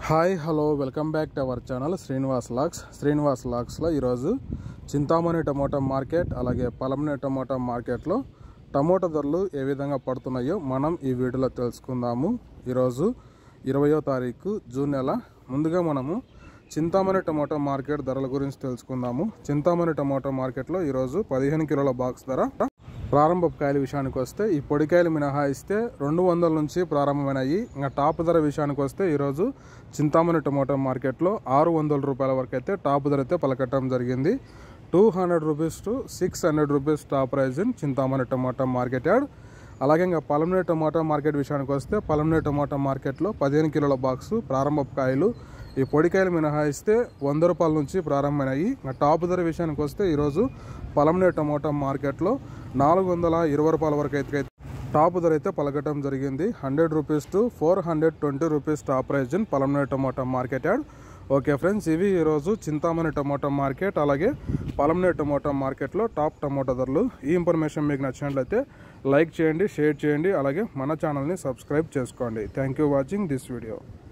hi hello welcome back to our channel Srinivas లాక్స్ శ్రీనివాస్ లాక్స్లో ఈరోజు చింతామణి టమోటా మార్కెట్ అలాగే పలమని టమోటా మార్కెట్లో టమోటా ధరలు ఏ విధంగా పడుతున్నాయో మనం ఈ వీడియోలో తెలుసుకుందాము ఈరోజు ఇరవయో తారీఖు జూన్ నెల ముందుగా మనము చింతామణి టమోటా మార్కెట్ ధరల గురించి తెలుసుకుందాము చింతామణి టమోటా మార్కెట్లో ఈరోజు పదిహేను కిలోల బాక్స్ ధర ప్రారంభ కాయల విషయానికి వస్తే ఈ పొడికాయలు మినహాయిస్తే రెండు వందల నుంచి ప్రారంభమైనాయి ఇంకా టాప్ ధర విషయానికి వస్తే ఈరోజు చింతామణి టమోటా మార్కెట్లో ఆరు వందల రూపాయల వరకు అయితే టాప్ ధర అయితే పలకట్టడం జరిగింది two hundred rupees to six hundred rupees top price in Chintamani tomato market yard అలాగే ఇంకా పలమనే టమోటా మార్కెట్ విషయానికి వస్తే పలమనే టమోటా మార్కెట్లో పదిహేను కిలోల బాక్సు ప్రారంభ కాయలు ఈ పొడికాయలు మినహాయిస్తే వంద రూపాయల నుంచి ప్రారంభమైనాయి ఇంకా టాప్ ధర విషయానికి వస్తే ఈరోజు పలమనే టమోటా మార్కెట్లో నాలుగు వందల ఇరవై రూపాయల వరకు అయితే టాప్ ధర అయితే పలకటం జరిగింది hundred rupees to four hundred twenty rupees top price in Palamaner tomato market yard okay friends ఇవి ఈరోజు చింతామణి టమోటా మార్కెట్ అలాగే పలమనే టమోటా మార్కెట్లో టాప్ టమోటా ధరలు ఈ ఇన్ఫర్మేషన్ మీకు నచ్చినట్లయితే లైక్ చేయండి షేర్ చేయండి అలాగే మన ఛానల్ని సబ్స్క్రైబ్ చేసుకోండి thank you watching this video